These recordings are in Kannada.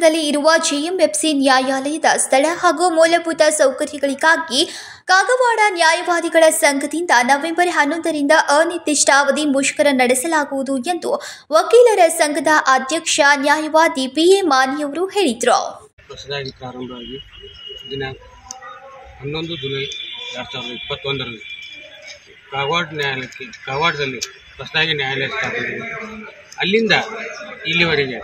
ನಗರದಲ್ಲಿ ಇರುವ ಜೆಎಂಎಫ್ಸಿ ನ್ಯಾಯಾಲಯದ ಸ್ಥಳ ಹಾಗೂ ಮೂಲಭೂತ ಸೌಕರ್ಯಗಳಿಗಾಗಿ ಕಾಗವಾಡ ನ್ಯಾಯವಾದಿಗಳ ಸಂಘದಿಂದ ನವೆಂಬರ್ ಹನ್ನೊಂದರಿಂದ ಅನಿರ್ದಿಷ್ಟಾವಧಿ ಮುಷ್ಕರ ನಡೆಸಲಾಗುವುದು ಎಂದು ವಕೀಲರ ಸಂಘದ ಅಧ್ಯಕ್ಷ ನ್ಯಾಯವಾದಿ ಪಿಎ ಮಾನಿಯವರು ಹೇಳಿದರು ಹೊಸದಾಗಿ ಪ್ರಾರಂಭವಾಗಿ ದಿನಾಂಕ ಹನ್ನೊಂದು ಜುಲೈ ಎರಡು ಸಾವಿರದ ಇಪ್ಪತ್ತೊಂದರಲ್ಲಿ ಕಾಗವಾಡ ನ್ಯಾಯಾಲಯಕ್ಕೆ ಕಾಗವಾಡದಲ್ಲಿ ಹೊಸದಾಗಿ ನ್ಯಾಯಾಲಯ ಸ್ಥಾಪನೆ ಅಲ್ಲಿಂದ ಇಲ್ಲಿವರೆಗೆ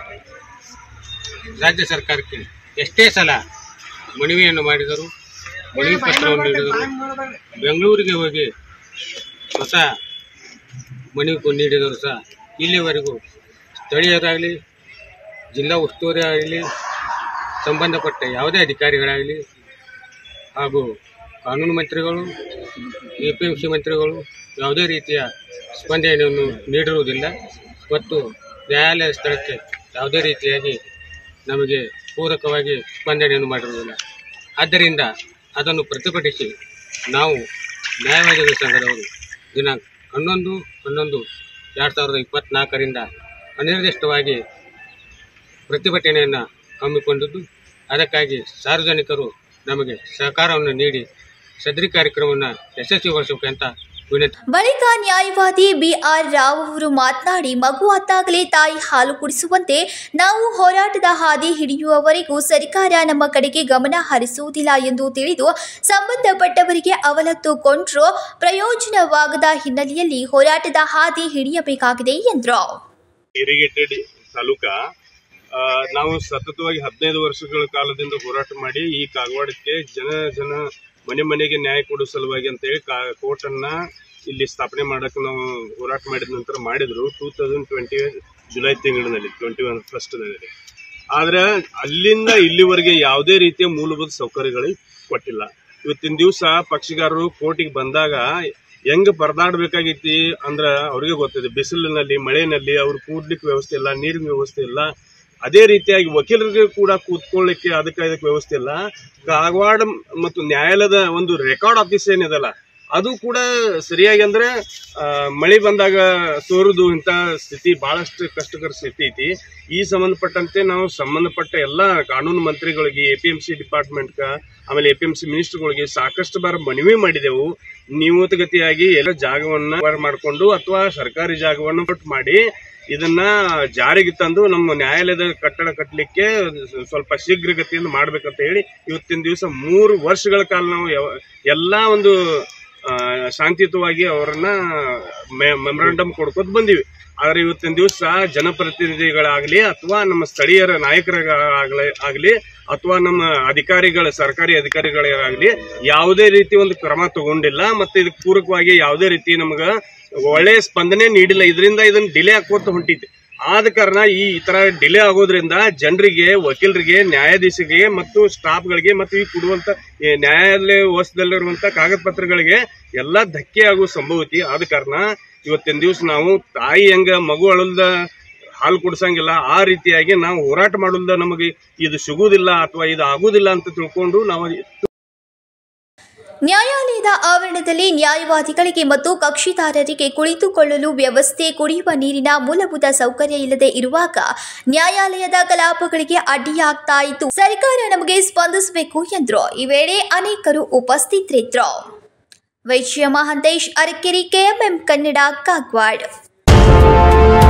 ರಾಜ್ಯ ಸರ್ಕಾರಕ್ಕೆ ಎಷ್ಟೇ ಸಲ ಮನವಿಯನ್ನು ಮಾಡಿದರು ಮನವಿ ಪತ್ರವನ್ನು ನೀಡಿದರು ಬೆಂಗಳೂರಿಗೆ ಹೋಗಿ ಹೊಸ ಮನವಿ ನೀಡಿದರು ಸಹ ಇಲ್ಲಿವರೆಗೂ ಸ್ಥಳೀಯರಾಗಲಿ ಜಿಲ್ಲಾ ಉಸ್ತುವಾರಿ ಆಗಲಿ ಸಂಬಂಧಪಟ್ಟ ಯಾವುದೇ ಅಧಿಕಾರಿಗಳಾಗಲಿ ಹಾಗೂ ಕಾನೂನು ಮಂತ್ರಿಗಳು ಎ ಪಿ ಎಂ ಸಿ ಮಂತ್ರಿಗಳು ಯಾವುದೇ ರೀತಿಯ ಸ್ಪಂದನೆಯನ್ನು ನೀಡಿರುವುದಿಲ್ಲ ಮತ್ತು ನ್ಯಾಯಾಲಯ ಸ್ಥಳಕ್ಕೆ ಯಾವುದೇ ರೀತಿಯಾಗಿ ನಮಗೆ ಪೂರಕವಾಗಿ ಸ್ಪಂದನೆಯನ್ನು ಮಾಡಿರುವುದಿಲ್ಲ ಆದ್ದರಿಂದ ಅದನ್ನು ಪ್ರತಿಭಟಿಸಿ ನಾವು ನ್ಯಾಯವಾದಿಗಳ ಸಂಘದವರು ದಿನಾಂಕ ಹನ್ನೊಂದು ಹನ್ನೊಂದು ಎರಡು ಸಾವಿರದ ಇಪ್ಪತ್ತ್ನಾಲ್ಕರಿಂದ ಅನಿರ್ದಿಷ್ಟವಾಗಿ ಪ್ರತಿಭಟನೆಯನ್ನು ಹಮ್ಮಿಕೊಂಡಿದ್ದು ಅದಕ್ಕಾಗಿ ಸಾರ್ವಜನಿಕರು ನಮಗೆ ಸಹಕಾರವನ್ನು ನೀಡಿ ಸದರಿ ಕಾರ್ಯಕ್ರಮವನ್ನು ಯಶಸ್ವಿಗೊಳಿಸಬೇಕಂತ ವಿನಂತಿ ಬಳಿಕ ನ್ಯಾಯವಾದಿ ಬಿಆರ್ ರಾವ್ ಅವರು ಮಾತನಾಡಿ ಮಗು ಅತ್ತಾಗಲೇ ತಾಯಿ ಹಾಲು ಕುಡಿಸುವಂತೆ ನಾವು ಹೋರಾಟದ ಹಾದಿ ಹಿಡಿಯುವವರೆಗೂ ಸರ್ಕಾರ ನಮ್ಮ ಕಡೆಗೆ ಗಮನ ಹರಿಸುವುದಿಲ್ಲ ಎಂದು ತಿಳಿದು ಸಂಬಂಧಪಟ್ಟವರಿಗೆ ಅವಲತ್ತು ಕೊಂಡ್ರೂ ಪ್ರಯೋಜನವಾಗದ ಹಿನ್ನೆಲೆಯಲ್ಲಿ ಹೋರಾಟದ ಹಾದಿ ಹಿಡಿಯಬೇಕಾಗಿದೆ ಎಂದರು ಇರಿಗೇಟೆಡ್ ತಾಲೂಕ ಆ, ನಾವು ಸತತವಾಗಿ ಹದಿನೈದು ವರ್ಷಗಳ ಕಾಲದಿಂದ ಹೋರಾಟ ಮಾಡಿ ಈ ಕಾಗವಾಡಕ್ಕೆ ಜನ ಜನ ಮನೆ ಮನೆಗೆ ನ್ಯಾಯ ಕೊಡೋ ಸಲುವಾಗಿ ಅಂತೇಳಿ ಕಾ ಕೋರ್ಟನ್ನ ಇಲ್ಲಿ ಸ್ಥಾಪನೆ ಮಾಡಕ್ಕೆ ನಾವು ಹೋರಾಟ ಮಾಡಿದ ನಂತರ ಮಾಡಿದ್ರು ಟೂ ತೌಸಂಡ್ ಟ್ವೆಂಟಿ ಜುಲೈ ತಿಂಗಳಿನಲ್ಲಿ ಟ್ವೆಂಟಿ ಒನ್ ಫಸ್ಟ್ನಲ್ಲಿ ಆದ್ರೆ ಅಲ್ಲಿಂದ ಇಲ್ಲಿವರೆಗೆ ಯಾವುದೇ ರೀತಿಯ ಮೂಲಭೂತ ಸೌಕರ್ಯಗಳು ಕೊಟ್ಟಿಲ್ಲ ಇವತ್ತಿನ ದಿವಸ ಪಕ್ಷಗಾರರು ಕೋರ್ಟಿಗೆ ಬಂದಾಗ ಹೆಂಗ್ ಪರದಾಡ್ಬೇಕಾಗೈತಿ ಅಂದ್ರ ಅವ್ರಿಗೆ ಗೊತ್ತಿದೆ ಬಿಸಿಲಿನಲ್ಲಿ ಮಳೆನಲ್ಲಿ ಅವ್ರು ಕೂಡ್ಲಿಕ್ಕೆ ವ್ಯವಸ್ಥೆ ಇಲ್ಲ ನೀರಿನ ವ್ಯವಸ್ಥೆ ಇಲ್ಲ ಅದೇ ರೀತಿಯಾಗಿ ವಕೀಲರಿಗೆ ಕೂಡ ಕೂತ್ಕೊಳ್ಳಿಕ್ಕೆ ಅದಕ್ಕೆ ಇದಕ್ಕೆ ವ್ಯವಸ್ಥೆ ಇಲ್ಲ ಕಾಗವಾಡ ಮತ್ತು ನ್ಯಾಯಾಲಯದ ಒಂದು ರೆಕಾರ್ಡ್ ಆಫೀಸ್ ಏನಿದಲ್ಲ ಅದು ಕೂಡ ಸರಿಯಾಗಿ ಅಂದ್ರೆ ಆ, ಮಳೆ ಬಂದಾಗ ತೋರುದು ಇಂಥ ಸ್ಥಿತಿ ಬಹಳಷ್ಟು ಕಷ್ಟಕರ ಸ್ಥಿತಿ ಐತಿ ಈ ಸಂಬಂಧಪಟ್ಟಂತೆ ನಾವು ಸಂಬಂಧಪಟ್ಟ ಎಲ್ಲ ಕಾನೂನು ಮಂತ್ರಿಗಳಿಗೆ ಎ ಪಿ ಎಂ ಸಿ ಡಿಪಾರ್ಟ್ಮೆಂಟ್ಗ ಆಮೇಲೆ ಎ ಪಿ ಎಂ ಸಿ ಮಿನಿಸ್ಟರ್ಗಳಿಗೆ ಸಾಕಷ್ಟು ಬಾರ ಮನವಿ ಮಾಡಿದೆವು ನಿಯಮಿತಗತಿಯಾಗಿ ಎಲ್ಲ ಜಾಗವನ್ನ ಮಾಡಿಕೊಂಡು ಅಥವಾ ಸರ್ಕಾರಿ ಜಾಗವನ್ನು ಕೊಟ್ಟು ಮಾಡಿ ಇದನ್ನ ಜಾರಿಗೆ ತಂದು ನಮ್ಮ ನ್ಯಾಯಾಲಯದ ಕಟ್ಟಡ ಕಟ್ಟಲಿಕ್ಕೆ ಸ್ವಲ್ಪ ಶೀಘ್ರಗತಿಯಿಂದ ಮಾಡ್ಬೇಕಂತ ಹೇಳಿ ಇವತ್ತಿನ ದಿವಸ ಮೂರು ವರ್ಷಗಳ ಕಾಲ ನಾವು ಯಾವ- ಎಲ್ಲಾ ಒಂದು ಆ, ಶಾಂತಿಯುತವಾಗಿ ಅವರನ್ನ ಮೆಮೊರಾಂಡಮ್ ಕೊಡ್ಕೊತ ಬಂದಿವಿ ಆದ್ರೆ ಇವತ್ತಿನ ದಿವಸ ಜನಪ್ರತಿನಿಧಿಗಳಾಗ್ಲಿ ಅಥವಾ ನಮ್ಮ ಸ್ಥಳೀಯರ ನಾಯಕರಾಗಲಿ ಆಗ್ಲಿ ಅಥವಾ ನಮ್ಮ ಅಧಿಕಾರಿಗಳ ಸರ್ಕಾರಿ ಅಧಿಕಾರಿಗಳಾಗಲಿ ಯಾವುದೇ ರೀತಿ ಒಂದು ಕ್ರಮ ತಗೊಂಡಿಲ್ಲ ಮತ್ತೆ ಇದಕ್ಕೆ ಪೂರಕವಾಗಿ ಯಾವುದೇ ರೀತಿ ನಮಗ ಒಳ್ಳೆಯ ಸ್ಪಂದನೆ ನೀಡಿಲ್ಲ ಇದರಿಂದ ಇದನ್ನ ಡಿಲೇ ಆಕೋತ ಹೊಂಟಿದೆ ಆದ ಕಾರಣ ಈ ತರ ಡಿಲೇ ಆಗೋದ್ರಿಂದ ಜನರಿಗೆ ವಕೀಲರಿಗೆ ನ್ಯಾಯಾಧೀಶರಿಗೆ ಮತ್ತು ಸ್ಟಾಫ್ಗಳಿಗೆ ಮತ್ತು ಈ ಕೊಡುವಂತ ಈ ನ್ಯಾಯಾಲಯ ವ್ಯವಸ್ಥೆದಲ್ಲಿರುವಂತ ಕಾಗದ ಪತ್ರಗಳಿಗೆ ಎಲ್ಲಾ ಧಕ್ಕೆ ಆಗುವ ಸಂಭವ ಐತಿ ಆದ ಕಾರಣ ಇವತ್ತಿನ ದಿವಸ ನಾವು ತಾಯಿ ಹೆಂಗ ಮಗು ಅಳಲ್ದ ಹಾಲು ಕುಡ್ಸಂಗಿಲ್ಲ ಆ ರೀತಿಯಾಗಿ ನಾವು ಹೋರಾಟ ಮಾಡುಲ್ದ ನಮಗೆ ಇದು ಸಿಗುವುದಿಲ್ಲ ಅಥವಾ ಇದು ಆಗುದಿಲ್ಲ ಅಂತ ತಿಳ್ಕೊಂಡು ನಾವು ನ್ಯಾಯಾಲಯದ ಆವರಣದಲ್ಲಿ ನ್ಯಾಯವಾದಿಗಳಿಗೆ ಮತ್ತು ಕಕ್ಷಿದಾರರಿಗೆ ಕುಳಿತುಕೊಳ್ಳಲು ವ್ಯವಸ್ಥೆ ಕುಡಿಯುವ ನೀರಿನ ಮೂಲಭೂತ ಸೌಕರ್ಯ ಇಲ್ಲದೆ ಇರುವಾಗ ನ್ಯಾಯಾಲಯದ ಕಲಾಪಗಳಿಗೆ ಅಡ್ಡಿಯಾಗ್ತಾ ಇತ್ತು ಸರ್ಕಾರ ನಮಗೆ ಸ್ಪಂದಿಸಬೇಕು ಎಂದರು ಈ ವೇಳೆ ಅನೇಕರು ಉಪಸ್ಥಿತರಿದ್ದರು ವೈದ್ಯ ಮಹಂತೇಶ್ ಅರಕೆರೆ ಕೆಎಂಎಂ ಕನ್ನಡ ಕಾಗವಾಡ್